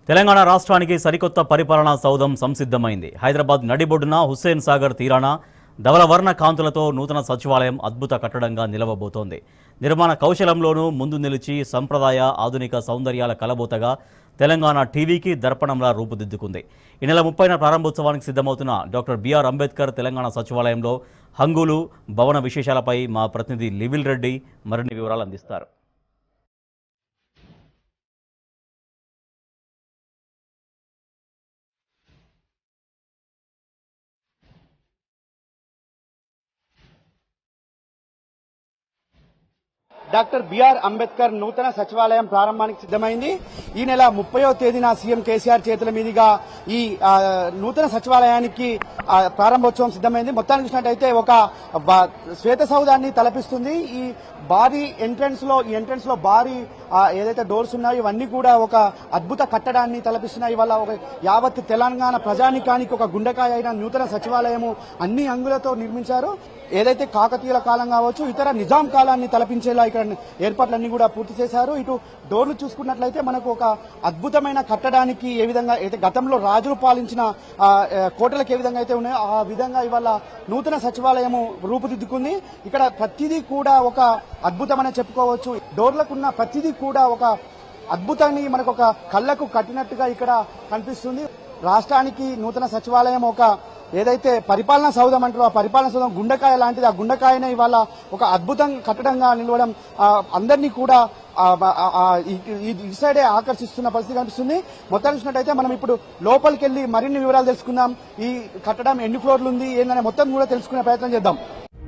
తెలంగాణ రాష్ట్రానికి సరికొత్త పరిపాలనా సౌధం సంసిద్ధమైంది హైదరాబాద్ నడిబొడ్డున హుస్సేన్ సాగర్ తీరాన ధవలవర్ణ కాంతులతో నూతన సచివాలయం అద్భుత కట్టడంగా నిలవబోతోంది నిర్మాణ కౌశలంలోనూ ముందు నిలిచి సంప్రదాయ ఆధునిక సౌందర్యాల కలబోతగా తెలంగాణ టీవీకి దర్పణంలా రూపుదిద్దుకుంది ఈ నెల ముప్పైన ప్రారంభోత్సవానికి సిద్ధమవుతున్న డాక్టర్ బిఆర్ అంబేద్కర్ తెలంగాణ సచివాలయంలో హంగులు భవన విశేషాలపై మా ప్రతినిధి లివిల్ రెడ్డి మరిన్ని వివరాలు అందిస్తారు డాక్టర్ బిఆర్ అంబేద్కర్ నూతన సచివాలయం ప్రారంభానికి సిద్ధమైంది ఈ నెల ముప్పయో తేదీన సీఎం కేసీఆర్ చేతుల మీదుగా ఈ ఆ, నూతన సచివాలయానికి ఆ, ప్రారంభోత్సవం సిద్ధమైంది మొత్తానికి చూసినట్టయితే ఒక బ- శ్వేత సౌధాన్ని తలపిస్తుంది ఈ భారీ ఎంట్రన్స్ లో ఈ ఎంట్రన్స్ లో భారీ ఆ, ఏదైతే డోర్స్ ఉన్నాయో ఇవన్నీ కూడా ఒక అద్భుత కట్టడాన్ని తలపిస్తున్నాయి వల్ల ఒక యావత్ తెలంగాణ ప్రజానికానికి ఒక గుండెకాయ అయిన నూతన సచివాలయము అన్ని అంగులతో నిర్మించారు ఏదైతే కాకతీయుల కాలం కావచ్చు ఇతర నిజాం కాలాన్ని తలపించేలా ఇక్కడ ఏర్పాట్లన్నీ కూడా పూర్తి చేశారు ఇటు డోర్లు చూసుకున్నట్లయితే మనకు ఒక అద్భుతమైన కట్టడానికి ఏ విధంగా అయితే గతంలో రాజులు పాలించిన ఆ, ఆ, కోటలకు ఏ విధంగా అయితే ఉన్నాయో ఆ విధంగా ఇవాళ నూతన సచివాలయము రూపుదిద్దుకుంది ఇక్కడ ప్రతిదీ కూడా ఒక అద్భుతమని చెప్పుకోవచ్చు డోర్లకున్న ప్రతిదీ కూడా ఒక అద్భుతాన్ని మనకు ఒక కళ్ళకు కట్టినట్టుగా ఇక్కడ కనిపిస్తుంది రాష్ట్రానికి నూతన సచివాలయం ఒక ఏదైతే పరిపాలనా సౌధం అంటారో ఆ పరిపాలనా సౌధం గుండెకాయ లాంటిది ఆ గుండెకాయనే ఇవాళ ఒక అద్భుతం కట్టడంగా నిలవడం ఆ, అందరినీ కూడా ఆ, ఆ, ఆ, ఈ- ఈ- ఈ సైడే ఆకర్షిస్తున్న పరిస్థితి కనిపిస్తుంది మొత్తం చూసినట్టయితే మనం ఇప్పుడు లోపలికి వెళ్ళి మరిన్ని వివరాలు తెలుసుకుందాం ఈ కట్టడం ఎన్ని ఫ్లోర్లు ఉంది ఏందనే మొత్తం కూడా తెలుసుకునే ప్రయత్నం చేద్దాం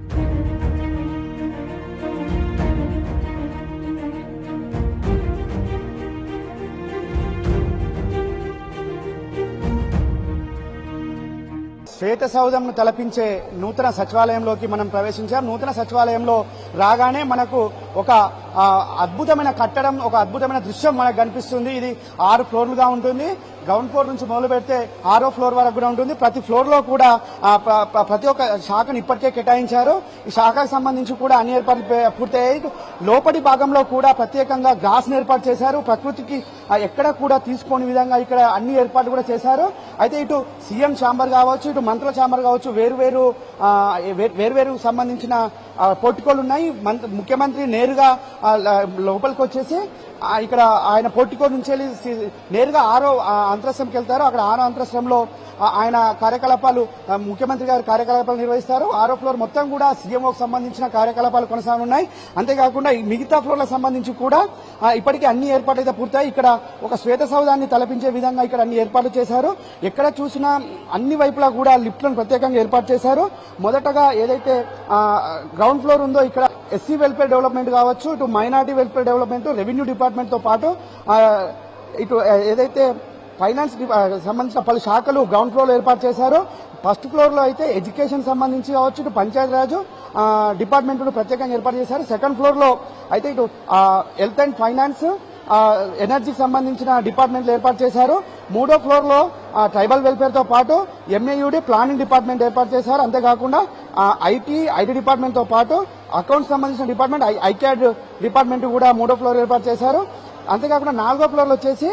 శ్వేత సౌధంను తలపించే నూతన సచివాలయంలోకి మనం ప్రవేశించాం నూతన సచివాలయంలో రాగానే మనకు ఒక ఆ, అద్భుతమైన కట్టడం ఒక అద్భుతమైన దృశ్యం మనకు కనిపిస్తుంది ఇది ఆరు ఫ్లోర్లుగా ఉంటుంది గ్రౌండ్ ఫ్లోర్ నుంచి మొదలు పెడితే ఆరో ఫ్లోర్ వరకు కూడా ఉంటుంది ప్రతి ఫ్లోర్ లో కూడా ఆ, ప్ర- ప్ర- ప్రతి ఒక్క శాఖను ఇప్పటికే కేటాయించారు ఈ శాఖకు సంబంధించి కూడా అన్ని ఏర్పాట్లు పే- పూర్తయ్యాయి లోపటి భాగంలో కూడా ప్రత్యేకంగా గ్లాస్ ఏర్పాటు చేశారు ప్రకృతికి ఆ, ఎక్కడ కూడా తీసుకోని విధంగా ఇక్కడ అన్ని ఏర్పాట్లు కూడా చేశారు అయితే ఇటు సీఎం ఛాంబర్ కావచ్చు ఇటు మంత్రుల ఛాంబర్ కావచ్చు వేరు వేరు వేరు వేరు సంబంధించిన ఆ, పోర్టికోలు ఉన్నాయి మంత్రి- ముఖ్యమంత్రి నేరుగా ఆ, ల- లోపలికి వచ్చేసి ఆ, ఇక్కడ ఆయన పోర్టికో నుంచి వెళ్ళి సి- నేరుగా ఆరో ఆ, అంతరస్త్రంకి వెళ్తారు అక్కడ ఆరో అంతరస్త్రంలో ఆ, ఆయన కార్యకలాపాలు ఆ, ముఖ్యమంత్రి గారి కార్యకలాపాలు నిర్వహిస్తారు ఆరో ఫ్లోర్ మొత్తం కూడా సీఎంఓకి సంబంధించిన కార్యకలాపాలు కొనసాగున్నాయి అంతేకాకుండా ఈ మిగతా ఫ్లోర్లకు సంబంధించి కూడా ఆ, ఇప్పటికే అన్ని ఏర్పాట్లు అయితే పూర్తయి ఇక్కడ ఒక శ్వేత సౌధాన్ని తలపించే విధంగా ఇక్కడ అన్ని ఏర్పాట్లు చేశారు ఎక్కడ చూసినా అన్ని వైపులా కూడా లిఫ్ట్లను ప్రత్యేకంగా ఏర్పాటు చేశారు మొదటగా ఏదైతే ఆ, గ్రౌండ్ ఫ్లోర్ ఉందో ఇక్కడ ఎస్సీ వెల్ఫేర్ డెవలప్మెంట్ కావచ్చు ఇటు minority welfare development revenue department తో పాటు ఆ, ఇటు ఆ, ఏదైతే ఫైనాన్స్ డి- ఆ, సంబంధించిన పలు శాఖలు గ్రౌండ్ ఫ్లోర్ లో ఏర్పాటు చేశారు ఫస్ట్ ఫ్లోర్ లో అయితే ఎడ్యుకేషన్ సంబంధించి కావచ్చు ఇటు పంచాయతీ రాజు డిపార్ట్మెంట్ ప్రత్యేకంగా ఏర్పాటు చేశారు సెకండ్ ఫ్లోర్ లో అయితే ఇటు హెల్త్ అండ్ ఫైనాన్స్ ఆ, ఎనర్జీకి సంబంధించిన డిపార్ట్మెంట్లు ఏర్పాటు చేశారు మూడో ఫ్లోర్ లో ఆ, ట్రైబల్ వెల్ఫేర్ తో పాటు ఎంఏయుడి ప్లానింగ్ డిపార్ట్మెంట్ ఏర్పాటు చేశారు అంతేకాకుండా ఆ, ఐటీ ఐటీ డిపార్ట్మెంట్ తో పాటు అకౌంట్స్ సంబంధించిన డిపార్ట్మెంట్ ఐ- ఐక్యాడ్ డిపార్ట్మెంట్ కూడా మూడో ఫ్లోర్ ఏర్పాటు చేశారు అంతేకాకుండా నాలుగో ఫ్లోర్ లో వచ్చేసి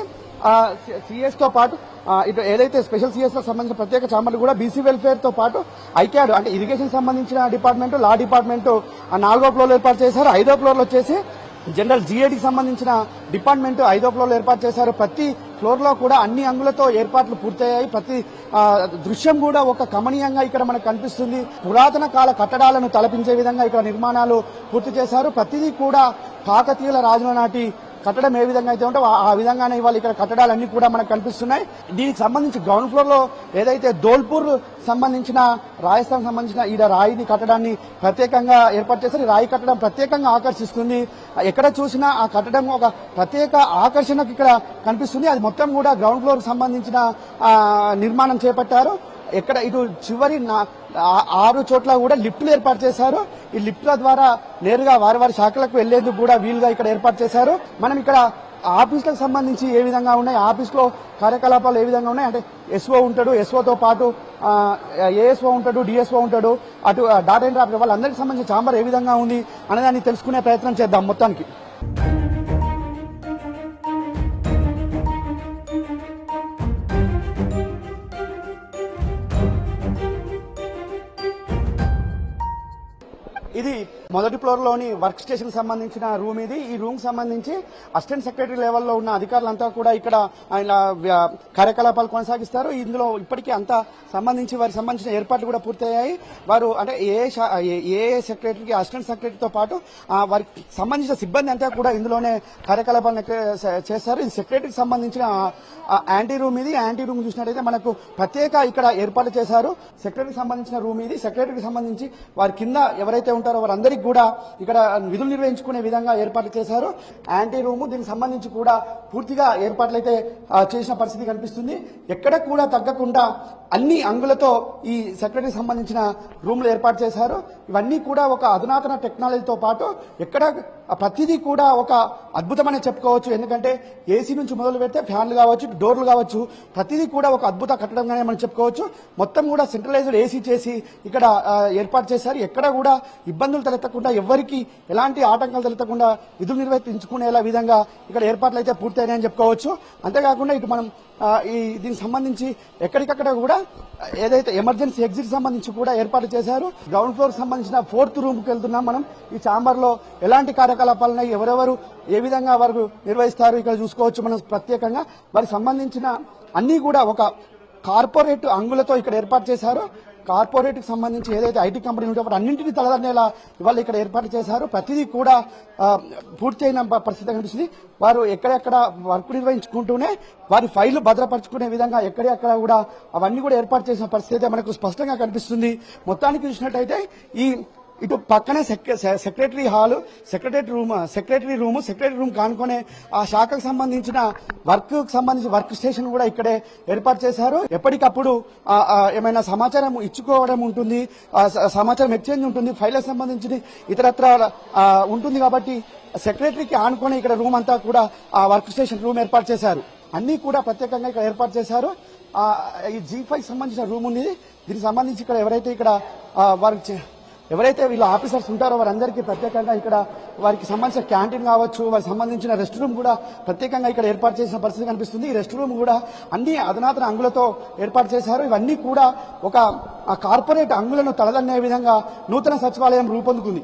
సిఎస్ తో పాటు ఆ, ఇటు ఏదైతే స్పెషల్ సిఎస్ లో సంబంధించిన ప్రత్యేక చాంబర్లు కూడా బీసీ వెల్ఫేర్ తో పాటు ఐక్యాడ్ అంటే ఇరిగేషన్ సంబంధించిన డిపార్ట్మెంట్ లా డిపార్ట్మెంట్ ఆ నాలుగో ఫ్లోర్ లో ఏర్పాటు చేశారు ఐదో ఫ్లోర్ లో వచ్చేసి జనరల్ జిఏడికి సంబంధించిన డిపార్ట్మెంట్ ఐదో ఫ్లోర్ లో ఏర్పాటు చేశారు ప్రతి ఫ్లోర్ లో కూడా అన్ని అంగులతో ఏర్పాట్లు పూర్తయ్యాయి ప్రతి ఆ, దృశ్యం కూడా ఒక కమనీయంగా ఇక్కడ మనకు కనిపిస్తుంది పురాతన కాల కట్టడాలను తలపించే విధంగా ఇక్కడ నిర్మాణాలు పూర్తి చేశారు ప్రతిదీ కూడా కాకతీయుల రాజుల నాటి కట్టడం ఏ విధంగా అయితే ఉంటో ఆ- ఆ విధంగానే ఇవాళ ఇక్కడ కట్టడాలన్నీ కూడా మనకు కనిపిస్తున్నాయి దీనికి సంబంధించి గ్రౌండ్ ఫ్లోర్ లో ఏదైతే ధోల్పూర్ సంబంధించిన రాజస్థాన్ సంబంధించిన ఈ రాయిని కట్టడాన్ని ప్రత్యేకంగా ఏర్పాటు చేశారు ఈ రాయి కట్టడం ప్రత్యేకంగా ఆకర్షిస్తుంది ఎక్కడ చూసినా ఆ కట్టడం ఒక ప్రత్యేక ఆకర్షణకు ఇక్కడ కనిపిస్తుంది అది మొత్తం కూడా గ్రౌండ్ ఫ్లోర్ సంబంధించిన ఆ, నిర్మాణం చేపట్టారు ఎక్కడ ఇటు చివరి నా- ఆ- ఆరు చోట్ల కూడా లిఫ్టులు ఏర్పాటు చేశారు ఈ లిఫ్టుల ద్వారా నేరుగా వారి వారి శాఖలకు వెళ్లేందుకు కూడా వీలుగా ఇక్కడ ఏర్పాటు చేశారు మనం ఇక్కడ ఆఫీసులకు సంబంధించి ఏ విధంగా ఉన్నాయి ఆఫీస్లో కార్యకలాపాలు ఏ విధంగా ఉన్నాయి అంటే ఎస్ఓ ఉంటాడు ఎస్ఓతో పాటు ఏఎస్ఓ ఉంటాడు డిఎస్ఓ ఉంటాడు అటు డాటా ఎంట్రీ ఆఫీసర్ వాళ్ళందరికీ సంబంధించిన చాంబర్ ఏ విధంగా ఉంది అనేదాన్ని తెలుసుకునే ప్రయత్నం చేద్దాం మొత్తానికి ఇది మొదటి ఫ్లోర్ లోని వర్క్ స్టేషన్ సంబంధించిన రూమ్ ఇది ఈ రూమ్ సంబంధించి అసిస్టెంట్ సెక్రటరీ లెవెల్లో ఉన్న అధికారులంతా కూడా ఇక్కడ ఆయన వ్య- కార్యకలాపాలు కొనసాగిస్తారు ఇందులో ఇప్పటికీ అంతా సంబంధించి వారికి సంబంధించిన ఏర్పాట్లు కూడా పూర్తయ్యాయి వారు అంటే ఏ శా- ఏ- ఏ సెక్రటరీకి అసిస్టెంట్ సెక్రటరీతో పాటు ఆ, వారికి సంబంధించిన సిబ్బంది అంతా కూడా ఇందులోనే కార్యకలాపాలను ఎక్క- చే- చేస్తారు ఇది సెక్రటరీకి సంబంధించిన ఆ, యాంటీ రూమ్ ఇది యాంటీ రూమ్ చూసినట్టయితే మనకు ప్రత్యేక ఇక్కడ ఏర్పాటు చేశారు సెక్రటరీకి సంబంధించిన రూమ్ ఇది సెక్రటరీకి సంబంధించి వారి కింద ఎవరైతే ఉంటారో వారందరికీ కూడా ఇక్కడ విధులు నిర్వహించుకునే విధంగా ఏర్పాట్లు చేశారు యాంటీ రూమ్ దీనికి సంబంధించి కూడా పూర్తిగా ఏర్పాట్లు అయితే ఆ, చేసిన పరిస్థితి కనిపిస్తుంది ఎక్కడ కూడా తగ్గకుండా అన్ని అంగులతో ఈ సెక్రటరీకి సంబంధించిన రూమ్లు ఏర్పాటు చేశారు ఇవన్నీ కూడా ఒక అధునాతన టెక్నాలజీతో పాటు ఎక్కడ ప్రతిదీ కూడా ఒక అద్భుతమని చెప్పుకోవచ్చు ఎందుకంటే ఏసీ నుంచి మొదలు పెడితే ఫ్యాన్లు కావచ్చు డోర్లు కావచ్చు ప్రతిదీ కూడా ఒక అద్భుత కట్టడంగానే మనం చెప్పుకోవచ్చు మొత్తం కూడా సెంట్రలైజ్డ్ ఏసీ చేసి ఇక్కడ ఆ, ఏర్పాటు చేశారు ఎక్కడ కూడా ఇబ్బందులు తలెత్తకుండా ఎవరికి ఎలాంటి ఆటంకాలు తలెత్తకుండా విధులు నిర్వర్తించుకునేలా విధంగా ఇక్కడ ఏర్పాట్లు అయితే పూర్తయినాయని చెప్పుకోవచ్చు అంతేకాకుండా ఇటు మనం ఆ, ఈ దీనికి సంబంధించి ఎక్కడికక్కడ కూడా ఏదైతే ఎమర్జెన్సీ ఎగ్జిట్ సంబంధించి కూడా ఏర్పాటు చేశారు గ్రౌండ్ ఫ్లోర్ సంబంధించిన ఫోర్త్ రూమ్ కి వెళ్తున్నాం మనం ఈ చాంబర్ లో ఎలాంటి కార్యకలాపాలు ఉన్నాయి ఎవరెవరు ఏ విధంగా వారు నిర్వహిస్తారు ఇక్కడ చూసుకోవచ్చు మనం ప్రత్యేకంగా వారికి సంబంధించిన అన్ని కూడా ఒక కార్పొరేట్ అంగులతో ఇక్కడ ఏర్పాటు చేశారు కార్పొరేట్ కి సంబంధించి ఏదైతే ఐటీ కంపెనీలు ఉంటాయో వాటి అన్నింటినీ తలదన్నేలా ఇవాళ ఇక్కడ ఏర్పాటు చేశారు ప్రతిదీ కూడా ఆ, పూర్తయిన ప- పరిస్థితి కనిపిస్తుంది వారు ఎక్కడెక్కడ వర్క్ నిర్వహించుకుంటూనే వారి ఫైళ్లు భద్రపరచుకునే విధంగా ఎక్కడెక్కడ కూడా అవన్నీ కూడా ఏర్పాటు చేసిన పరిస్థితి అయితే మనకు స్పష్టంగా కనిపిస్తుంది మొత్తానికి చూసినట్టయితే ఈ ఇటు పక్కనే సెక్ర- సె- secretary hall secretary room secretary room secretary room కానుకొనే ఆ శాఖకు సంబంధించిన వర్క్ సంబంధించి వర్క్ స్టేషన్ కూడా ఇక్కడే ఏర్పాటు చేశారు ఎప్పటికప్పుడు ఆ, ఆ, ఏమైనా సమాచారం ఇచ్చుకోవడం ఉంటుంది ఆ, స- సమాచారం ఎక్స్చేంజ్ ఉంటుంది ఫైళ్ళకు సంబంధించి ఇతరత్ర ఆ, ఉంటుంది కాబట్టి సెక్రటరీకి ఆనుకొని ఇక్కడ రూమ్ అంతా కూడా ఆ వర్క్ స్టేషన్ రూమ్ ఏర్పాటు చేశారు అన్ని కూడా ప్రత్యేకంగా ఇక్కడ ఏర్పాటు చేశారు ఆ, ఈ జీ ఫైవ్ సంబంధించిన రూమ్ ఉంది దీనికి సంబంధించి ఇక్కడ ఎవరైతే ఇక్కడ ఆ, వారికి చే- ఎవరైతే వీళ్ళ ఆఫీసర్స్ ఉంటారో వారందరికీ ప్రత్యేకంగా ఇక్కడ వారికి సంబంధించిన క్యాంటీన్ కావచ్చు వారికి సంబంధించిన రెస్ట్ రూమ్ కూడా ప్రత్యేకంగా ఇక్కడ ఏర్పాటు చేసిన పరిస్థితి కనిపిస్తుంది ఈ రెస్ట్ రూమ్ కూడా అన్ని అధునాతన అంగులతో ఏర్పాటు చేశారు ఇవన్నీ కూడా ఒక ఆ కార్పొరేట్ అంగులను తలదన్నే విధంగా నూతన సచివాలయం రూపొందుకుంది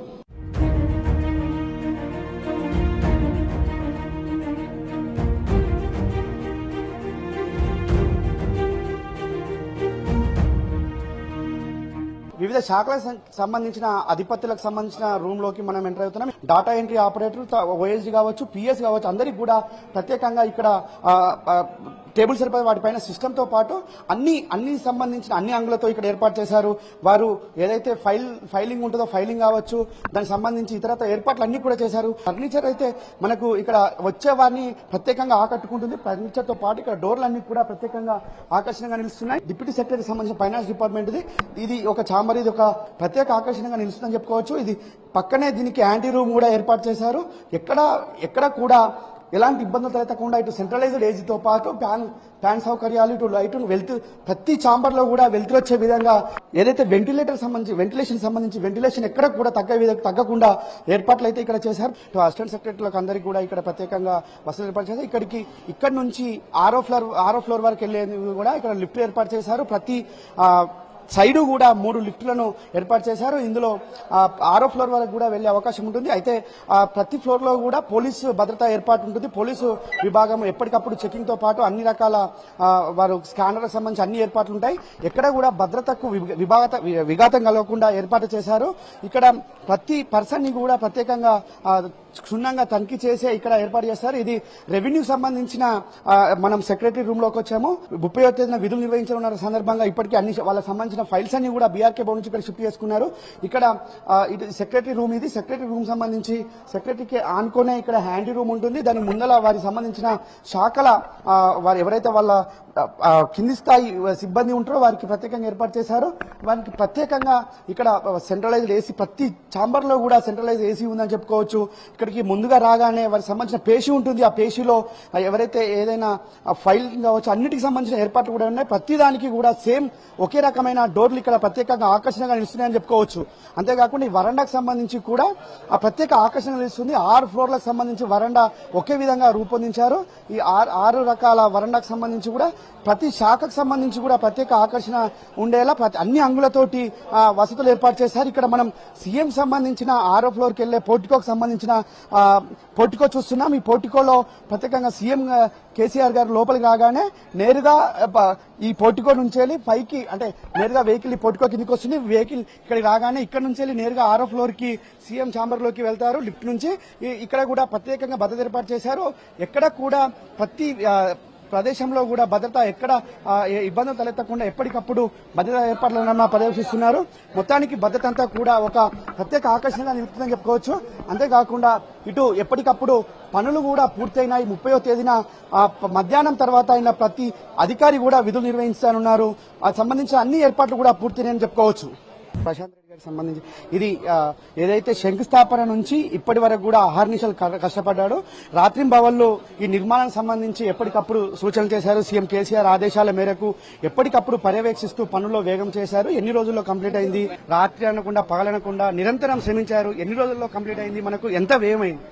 వివిధ శాఖలకు సం- సంబంధించిన అధిపతులకు సంబంధించిన రూమ్ లోకి మనం ఎంటర్ అవుతున్నాం డాటా ఎంట్రీ ఆపరేటర్ ఓఎస్డి కావచ్చు పిఎస్ కావచ్చు అందరికి కూడా ప్రత్యేకంగా ఇక్కడ ఆ, ఆ, టేబుల్ సరిపోయే వాటిపైన సిస్టమ్ తో పాటు అన్ని అన్ని సంబంధించిన అన్ని అంగులతో ఇక్కడ ఏర్పాటు చేశారు వారు ఏదైతే ఫైల్ ఫైలింగ్ ఉంటుందో ఫైలింగ్ కావచ్చు దానికి సంబంధించి ఇతరత ఏర్పాట్లు అన్ని కూడా చేశారు ఫర్నిచర్ అయితే మనకు ఇక్కడ వచ్చే వారిని ప్రత్యేకంగా ఆకట్టుకుంటుంది ఫర్నిచర్ తో పాటు ఇక్కడ డోర్లు అన్ని కూడా ప్రత్యేకంగా ఆకర్షణగా నిలుస్తున్నాయి డిప్యూటీ సెక్రటరీ సంబంధించిన ఫైనాన్స్ డిపార్ట్మెంట్ ఇది ఇది ఒక చాంబర్ ఇది ఒక ప్రత్యేక ఆకర్షణగా నిలుస్తుందని చెప్పుకోవచ్చు ఇది పక్కనే దీనికి యాంటీ రూమ్ కూడా ఏర్పాటు చేశారు ఎక్కడ ఎక్కడ కూడా ఎలాంటి ఇబ్బందులు తలెత్తకుండా ఇటు సెంట్రలైజ్డ్ ఏజీతో పాటు ఫ్యాన్ ఫ్యాన్ సౌకర్యాలు ఇటు లైట్ వెళ్తూ ప్రతి చాంబర్ లో కూడా వెళ్తూ వచ్చే విధంగా ఏదైతే వెంటిలేటర్ సంబంధించి వెంటిలేషన్ సంబంధించి వెంటిలేషన్ ఎక్కడ కూడా తగ్గ విధంగా తగ్గకుండా ఏర్పాట్లు అయితే ఇక్కడ చేశారు ఇటు అసిస్టెంట్ సెక్రటరీలకు అందరికీ కూడా ఇక్కడ ప్రత్యేకంగా బస్సులు ఏర్పాటు చేశారు ఇక్కడికి ఇక్కడ నుంచి ఆరో ఫ్లోర్ ఆరో ఫ్లోర్ వరకు వెళ్లేందుకు కూడా ఇక్కడ లిఫ్ట్ ఏర్పాటు చేశారు ప్రతి ఆ, సైడ్ కూడా మూడు లిఫ్టులను ఏర్పాటు చేశారు ఇందులో ఆ, ఆరో ఫ్లోర్ వరకు కూడా వెళ్లే అవకాశం ఉంటుంది అయితే ఆ, ప్రతి ఫ్లోర్ లో కూడా పోలీసు భద్రత ఏర్పాటు ఉంటుంది పోలీసు విభాగం ఎప్పటికప్పుడు చెకింగ్ తో పాటు అన్ని రకాల ఆ, వారు స్కానర్ సంబంధించి అన్ని ఏర్పాట్లు ఉంటాయి ఎక్కడ కూడా భద్రతకు వి- విభాగత వి- విఘాతం కలగకుండా ఏర్పాటు చేశారు ఇక్కడ ప్రతి పర్సన్ ని కూడా ప్రత్యేకంగా ఆ, క్షుణ్ణంగా తనిఖీ చేసే ఇక్కడ ఏర్పాటు చేస్తారు ఇది రెవెన్యూ సంబంధించిన ఆ, మనం సెక్రటరీ రూమ్ లోకి వచ్చాము ముప్పై తేదీన విధులు నిర్వహించనున్న సందర్భంగా ఇప్పటికీ అన్ని వాళ్ళకి సంబంధించిన ఫైల్స్ అన్ని కూడా బీఆర్కే భవన్ నుంచి ఇక్కడ షిఫ్ట్ చేసుకున్నారు ఇక్కడ ఆ, ఇది సెక్రటరీ రూమ్ ఇది సెక్రటరీ రూమ్ సంబంధించి సెక్రటరీకి ఆనుకునే ఇక్కడ హ్యాండీ రూమ్ ఉంటుంది దాని ముందల వారికి సంబంధించిన శాఖల ఆ, వారు ఎవరైతే వాళ్ళ ఆ, ఆ, కింది స్థాయి సిబ్బంది ఉంటారో వారికి ప్రత్యేకంగా ఏర్పాటు చేశారు వారికి ప్రత్యేకంగా ఇక్కడ సెంట్రలైజ్డ్ ఏసీ ప్రతి ఛాంబర్ లో కూడా సెంట్రలైజ్ ఏసీ ఉందని చెప్పుకోవచ్చు ఇక్కడికి ముందుగా రాగానే వారికి సంబంధించిన పేషి ఉంటుంది ఆ పేషిలో ఆ, ఎవరైతే ఏదైనా ఫైల్ కావచ్చు అన్నిటికి సంబంధించిన ఏర్పాట్లు కూడా ఉన్నాయి ప్రతి దానికి కూడా సేమ్ ఒకే రకమైన డోర్లు ఇక్కడ ప్రత్యేకంగా ఆకర్షణగా నిలుస్తున్నాయని చెప్పుకోవచ్చు అంతేకాకుండా ఈ వరండాకు సంబంధించి కూడా ఆ ప్రత్యేక ఆకర్షణ నిలుస్తుంది ఆరు ఫ్లోర్లకు సంబంధించి వరండా ఒకే విధంగా రూపొందించారు ఈ ఆరు ఆరు రకాల వరండాకు సంబంధించి కూడా ప్రతి శాఖకు సంబంధించి కూడా ప్రత్యేక ఆకర్షణ ఉండేలా ప్రతి అన్ని అంగులతోటి ఆ, వసతులు ఏర్పాటు చేశారు ఇక్కడ మనం సీఎం సంబంధించిన ఆరో ఫ్లోర్కి వెళ్లే పోర్టికోకి సంబంధించిన ఆ, పోర్టికో చూస్తున్నాం ఈ పోర్టికోలో ప్రత్యేకంగా సీఎం ఆ, కేసీఆర్ గారు లోపలికి రాగానే నేరుగా ఆ, ప- ఈ పోర్టికో నుంచి వెళ్ళి పైకి అంటే నేరుగా వెహికల్ ఈ పోర్టికో కిందకి వస్తుంది వెహికల్ ఇక్కడికి రాగానే ఇక్కడ నుంచి వెళ్ళి నేరుగా ఆరో ఫ్లోర్ కి సీఎం ఛాంబర్ లోకి వెళ్తారు లిఫ్ట్ నుంచి ఈ- ఇక్కడ కూడా ప్రత్యేకంగా భద్రత ఏర్పాటు చేశారు ఎక్కడ కూడా ప్రతి ఆ, ప్రదేశంలో కూడా భద్రత ఎక్కడ ఆ, ఏ ఇబ్బందులు తలెత్తకుండా ఎప్పటికప్పుడు భద్రతా ఏర్పాట్లను పర్యవేక్షిస్తున్నారు మొత్తానికి భద్రత అంతా కూడా ఒక ప్రత్యేక ఆకర్షణగా నిలుపుతుందని చెప్పుకోవచ్చు అంతేకాకుండా ఇటు ఎప్పటికప్పుడు పనులు కూడా పూర్తయినాయి ముప్పయో తేదీన ఆ, ప- మధ్యాహ్నం తర్వాత అయిన ప్రతి అధికారి కూడా విధులు నిర్వహించనున్నారు ఆ సంబంధించిన అన్ని ఏర్పాట్లు కూడా పూర్తయినాయని చెప్పుకోవచ్చు ప్రశాంత్ రెడ్డి గారికి సంబంధించి ఇది ఆ, ఏదైతే శంకుస్థాపన నుంచి ఇప్పటి వరకు కూడా అహర్నిశలు క- కష్టపడ్డాడు రాత్రింబవళ్ళు ఈ నిర్మాణానికి సంబంధించి ఎప్పటికప్పుడు సూచనలు చేశారు సీఎం కేసీఆర్ ఆదేశాల మేరకు ఎప్పటికప్పుడు పర్యవేక్షిస్తూ పనుల్లో వేగం చేశారు ఎన్ని రోజుల్లో కంప్లీట్ అయింది రాత్రి అనకుండా పగలనకుండా నిరంతరం శ్రమించారు ఎన్ని రోజుల్లో కంప్లీట్ అయింది మనకు ఎంత వ్యయమైంది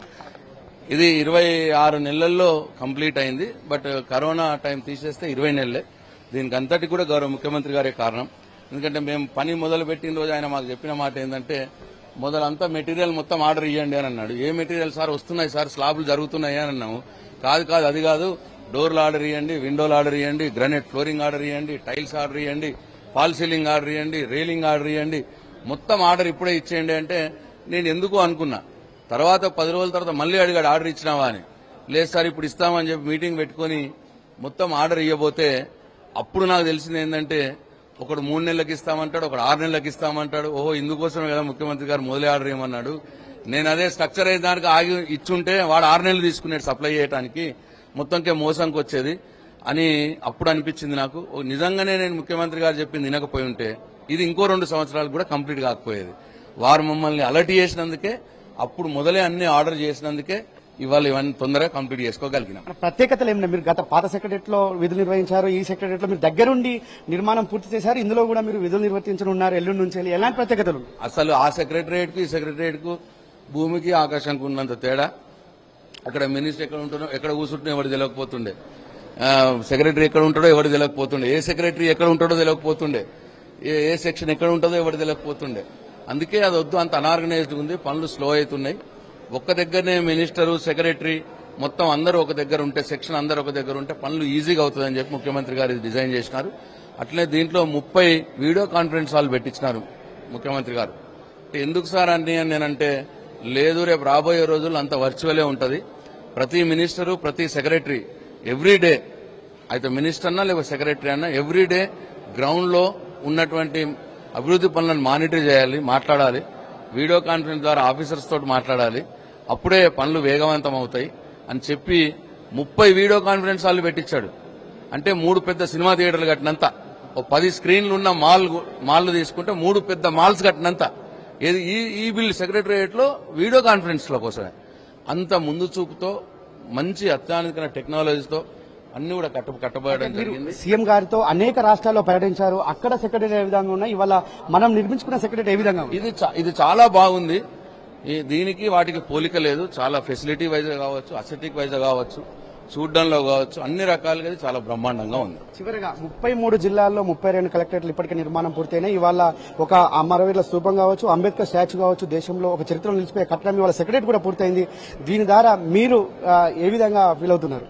ఇది ఇరవై ఆరు నెలల్లో కంప్లీట్ అయింది బట్ కరోనా టైం తీసేస్తే ఇరవై నెలలే దీనికి అంతటి కూడా గౌరవ ముఖ్యమంత్రి గారే కారణం ఎందుకంటే మేము పని మొదలు పెట్టిన రోజు ఆయన మాకు చెప్పిన మాట ఏంటంటే మొదలంతా మెటీరియల్ మొత్తం ఆర్డర్ ఇవ్వండి అని అన్నాడు ఏ మెటీరియల్ సార్ వస్తున్నాయి సార్ స్లాబ్లు జరుగుతున్నాయి అని అన్నాము కాదు కాదు అది కాదు డోర్లు ఆర్డర్ ఇవ్వండి విండోలు ఆర్డర్ ఇవ్వండి గ్రనైట్ ఫ్లోరింగ్ ఆర్డర్ ఇవ్వండి టైల్స్ ఆర్డర్ ఇవ్వండి ఫాల్ సీలింగ్ ఆర్డర్ ఇవ్వండి రైలింగ్ ఆర్డర్ ఇవ్వండి మొత్తం ఆర్డర్ ఇప్పుడే ఇచ్చేయండి అంటే నేను ఎందుకు అనుకున్నా తర్వాత పది రోజుల తర్వాత మళ్ళీ అడిగాడు ఆర్డర్ ఇచ్చినావా అని లేదు సార్ ఇప్పుడు ఇస్తామని చెప్పి మీటింగ్ పెట్టుకొని మొత్తం ఆర్డర్ ఇవ్వబోతే అప్పుడు నాకు తెలిసింది ఏంటంటే ఒకడు మూడు నెలలకు ఇస్తామంటాడు ఒకడు ఆరు నెలలకు ఇస్తామంటాడు ఓహో ఇందుకోసమే కదా ముఖ్యమంత్రి గారు మొదలే ఆర్డర్ ఇవ్వమన్నాడు నేను అదే స్ట్రక్చర్ అయిన దానికి ఆగి ఇచ్చుంటే వాడు ఆరు నెలలు తీసుకున్నాడు సప్లై చేయడానికి మొత్తంకే మోసంకి వచ్చేది అని అప్పుడు అనిపించింది నాకు ఓ, నిజంగానే నేను ముఖ్యమంత్రి గారు చెప్పింది వినకపోయి ఉంటే ఇది ఇంకో రెండు సంవత్సరాలు కూడా కంప్లీట్ కాకపోయేది వారు మమ్మల్ని అలర్ట్ చేసినందుకే అప్పుడు మొదలే అన్ని ఆర్డర్ చేసినందుకే ఇవాళ ఇవన్నీ తొందరగా కంప్లీట్ చేసుకోగలిగినాం మన ప్రత్యేకతలు ఏమిటి మీరు గత పాత సెక్రటరీలో విధులు నిర్వహించారు ఈ సెక్రటరీలో మీరు దగ్గరుండి నిర్మాణం పూర్తి చేశారు ఇందులో కూడా మీరు విధులు నిర్వర్తించనున్నారు ఎల్లుండి నుంచి వెళ్ళి. ఎలాంటి ప్రత్యేకతలు అసలు ఆ సెక్రటరియట్ కు ఈ సెక్రటరియట్ కు భూమికి ఆకాశానికి ఉన్నంత తేడా అక్కడ మినిస్టర్ ఎక్కడ ఉంటాడో ఎక్కడ కూర్చుంటున్నా ఎవరు తెలియకపోతుండే ఆ, సెక్రటరీ ఎక్కడ ఉంటాడో ఎవరు తెలియకపోతుండే ఏ సెక్రటరీ ఎక్కడ ఉంటాడో తెలియకపోతుండే ఏ ఏ సెక్షన్ ఎక్కడ ఉంటుందో ఎవరు తెలియకపోతుండే అందుకే అది వద్దు అంత అనార్గనైజ్డ్ ఉంది పనులు స్లో అవుతున్నాయి ఒక్క దగ్గరనే మినిస్టరు సెక్రటరీ మొత్తం అందరూ ఒక దగ్గర ఉంటే సెక్షన్ అందరూ ఒక దగ్గర ఉంటే పనులు ఈజీగా అవుతుందని చెప్పి ముఖ్యమంత్రి గారు ఇది డిజైన్ చేసినారు అట్లనే దీంట్లో ముప్పై వీడియో కాన్ఫరెన్స్ హాల్ పెట్టించినారు ముఖ్యమంత్రి గారు అంటే ఎందుకు సార్ అన్ని అని నేనంటే లేదు రేపు రాబోయే రోజుల్లో అంత వర్చువలే ఉంటది ప్రతి మినిస్టరు ప్రతి సెక్రటరీ ఎవ్రీ డే అయితే మినిస్టర్ అన్నా లేకపోతే సెక్రటరీ అన్నా ఎవ్రీ డే గ్రౌండ్ లో ఉన్నటువంటి అభివృద్ధి పనులను మానిటర్ చేయాలి మాట్లాడాలి వీడియో కాన్ఫరెన్స్ ద్వారా ఆఫీసర్స్ తోటి మాట్లాడాలి అప్పుడే పనులు వేగవంతం అవుతాయి అని చెప్పి ముప్పై వీడియో కాన్ఫరెన్స్ హాల్ పెట్టించాడు అంటే మూడు పెద్ద సినిమా థియేటర్లు కట్టినంత ఓ పది స్క్రీన్లు ఉన్న మాల్ మాల్లు తీసుకుంటే మూడు పెద్ద మాల్స్ కట్టినంత ఏది ఈ ఈ బిల్ సెక్రటరియట్ లో వీడియో కాన్ఫరెన్స్ లో కోసమే అంత ముందు చూపుతో మంచి అత్యాధునిక టెక్నాలజీతో అన్ని కూడా కట్ట కట్టబడడం జరిగింది సీఎం గారితో అనేక రాష్ట్రాల్లో పర్యటించారు అక్కడ సెక్రటరీ ఏ విధంగా ఉన్నాయి ఇవాళ మనం నిర్మించుకున్న సెక్రటరీ ఏ విధంగా ఉంది ఇది చా- ఇది చాలా బాగుంది ఈ దీనికి వాటికి పోలిక లేదు చాలా ఫెసిలిటీ వైజ్ కావచ్చు అసెటిక్ వైజ్ కావచ్చు చూడడంలో కావచ్చు అన్ని రకాలుగా ఇది చాలా బ్రహ్మాండంగా ఉంది చివరిగా ముప్పై మూడు జిల్లాల్లో ముప్పై రెండు కలెక్టరేట్లు ఇప్పటికే నిర్మాణం పూర్తయినాయి ఇవాళ ఒక అమరవీరుల స్తూపం కావచ్చు అంబేద్కర్ స్టాచ్యూ కావచ్చు దేశంలో ఒక చరిత్రలో నిలిచిపోయే కట్టడం ఇవాళ సెక్రటరీ కూడా పూర్తయింది దీని ద్వారా మీరు ఆ, ఏ విధంగా ఫీల్ అవుతున్నారు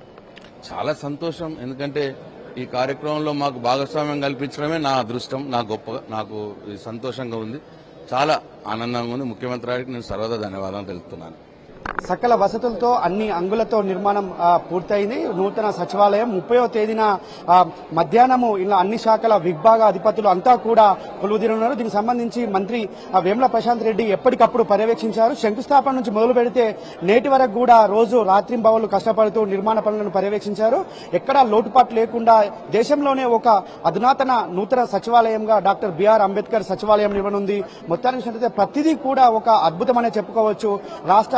చాలా సంతోషం ఎందుకంటే ఈ కార్యక్రమంలో మాకు భాగస్వామ్యం కల్పించడమే నా అదృష్టం నా గొప్ప నాకు ఇది సంతోషంగా ఉంది చాలా ఆనందంగా ఉంది ముఖ్యమంత్రి గారికి నేను సర్వదా ధన్యవాదాలు తెలుపుతున్నాను సకల వసతులతో అన్ని అంగులతో నిర్మాణం ఆ, పూర్తయింది నూతన సచివాలయం ముప్పయో తేదీన ఆ, మధ్యాహ్నము ఇలా అన్ని శాఖల విభాగ అధిపతులు అంతా కూడా కొలువుదీరున్నారు దీనికి సంబంధించి మంత్రి ఆ, వేముల ప్రశాంత్ రెడ్డి ఎప్పటికప్పుడు పర్యవేక్షించారు శంకుస్థాపన నుంచి మొదలు పెడితే నేటి వరకు కూడా రోజు రాత్రింబవళ్లు కష్టపడుతూ నిర్మాణ పనులను పర్యవేక్షించారు ఎక్కడా లోటుపాటు లేకుండా దేశంలోనే ఒక అధునాతన నూతన సచివాలయంగా డాక్టర్ బిఆర్ అంబేద్కర్ సచివాలయం ఇవ్వనుంది మొత్తానికి చూసినట్లయితే ప్రతిదీ కూడా ఒక అద్భుతమనే చెప్పుకోవచ్చు రాష్ట్ర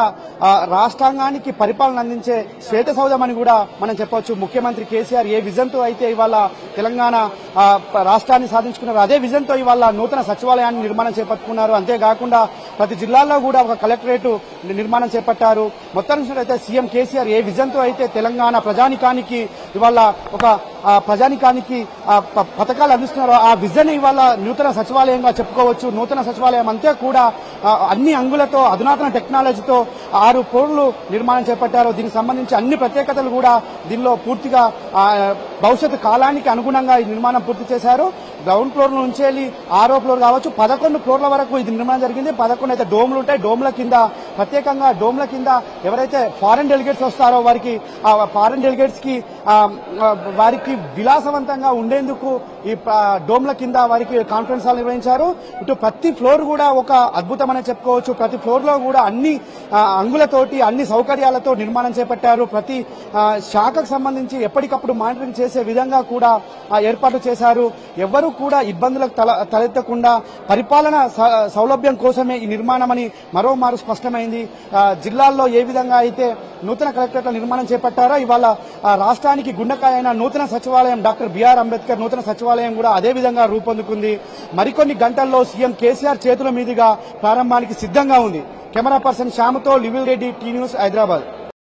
ఆ, రాష్ట్రాంగానికి పరిపాలన అందించే శ్వేత సౌధం అని కూడా మనం చెప్పవచ్చు ముఖ్యమంత్రి కేసీఆర్ ఏ విజన్తో అయితే ఇవాళ తెలంగాణ ఆ, ప- రాష్ట్రాన్ని సాధించుకున్నారు అదే విజన్తో ఇవాళ నూతన సచివాలయాన్ని నిర్మాణం చేపట్టుకున్నారు అంతేకాకుండా ప్రతి జిల్లాల్లో కూడా ఒక కలెక్టరేట్ నిర్మాణం చేపట్టారు మొత్తం చూసినట్లయితే సీఎం కేసీఆర్ ఏ విజన్తో అయితే తెలంగాణ ప్రజానికానికి ఇవాళ ఒక ఆ, ప్రజానికానికి ఆ, ప- పథకాలు అందిస్తున్నారో ఆ విజన్ ఇవాళ నూతన సచివాలయంగా చెప్పుకోవచ్చు నూతన సచివాలయం అంతే కూడా ఆ, అన్ని అంగులతో అధునాతన టెక్నాలజీతో ఆరు ఫ్లోర్లు నిర్మాణం చేపట్టారు దీనికి సంబంధించి అన్ని ప్రత్యేకతలు కూడా దీనిలో పూర్తిగా ఆ, భవిష్యత్తు కాలానికి అనుగుణంగా ఈ నిర్మాణం పూర్తి చేశారు గ్రౌండ్ ఫ్లోర్ నుంచి వెళ్ళి ఆరో ఫ్లోర్ కావచ్చు పదకొండు ఫ్లోర్ల వరకు ఇది నిర్మాణం జరిగింది పదకొండు అయితే డోమ్లు ఉంటాయి డోమ్ల కింద ప్రత్యేకంగా డోమ్ల కింద ఎవరైతే ఫారెన్ డెలిగేట్స్ వస్తారో వారికి ఆ ఫారెన్ డెలిగేట్స్ కి ఆ, ఆ, వారికి విలాసవంతంగా ఉండేందుకు ఈ ప- డోమ్ల కింద వారికి కాన్ఫరెన్స్ హాల్ నిర్వహించారు ఇటు ప్రతి ఫ్లోర్ కూడా ఒక అద్భుతమని చెప్పుకోవచ్చు ప్రతి ఫ్లోర్ లో కూడా అన్ని ఆ, అంగులతోటి అన్ని సౌకర్యాలతో నిర్మాణం చేపట్టారు ప్రతి ఆ, శాఖకు సంబంధించి ఎప్పటికప్పుడు మానిటరింగ్ చేసే విధంగా కూడా ఆ, ఏర్పాట్లు చేశారు ఎవరు కూడా ఇబ్బందులకు తల తలెత్తకుండా పరిపాలన స- సౌలభ్యం కోసమే ఈ నిర్మాణమని మరోమారు స్పష్టమైంది ఆ, జిల్లాల్లో ఏ విధంగా అయితే నూతన కలెక్టరేట్ల నిర్మాణం చేపట్టారో ఇవాళ ఆ, రాష్ట్రానికి గుండెకాయ అయిన నూతన సచివాలయం డాక్టర్ బిఆర్ అంబేద్కర్ నూతన సచివాలయం కూడా అదే విధంగా రూపొందుకుంది మరికొన్ని గంటల్లో సీఎం కేసీఆర్ చేతుల మీదుగా ప్రారంభానికి సిద్ధంగా ఉంది కెమెరా పర్సన్ శ్యామతో లివిల్ రెడ్డి టీ న్యూస్ హైదరాబాద్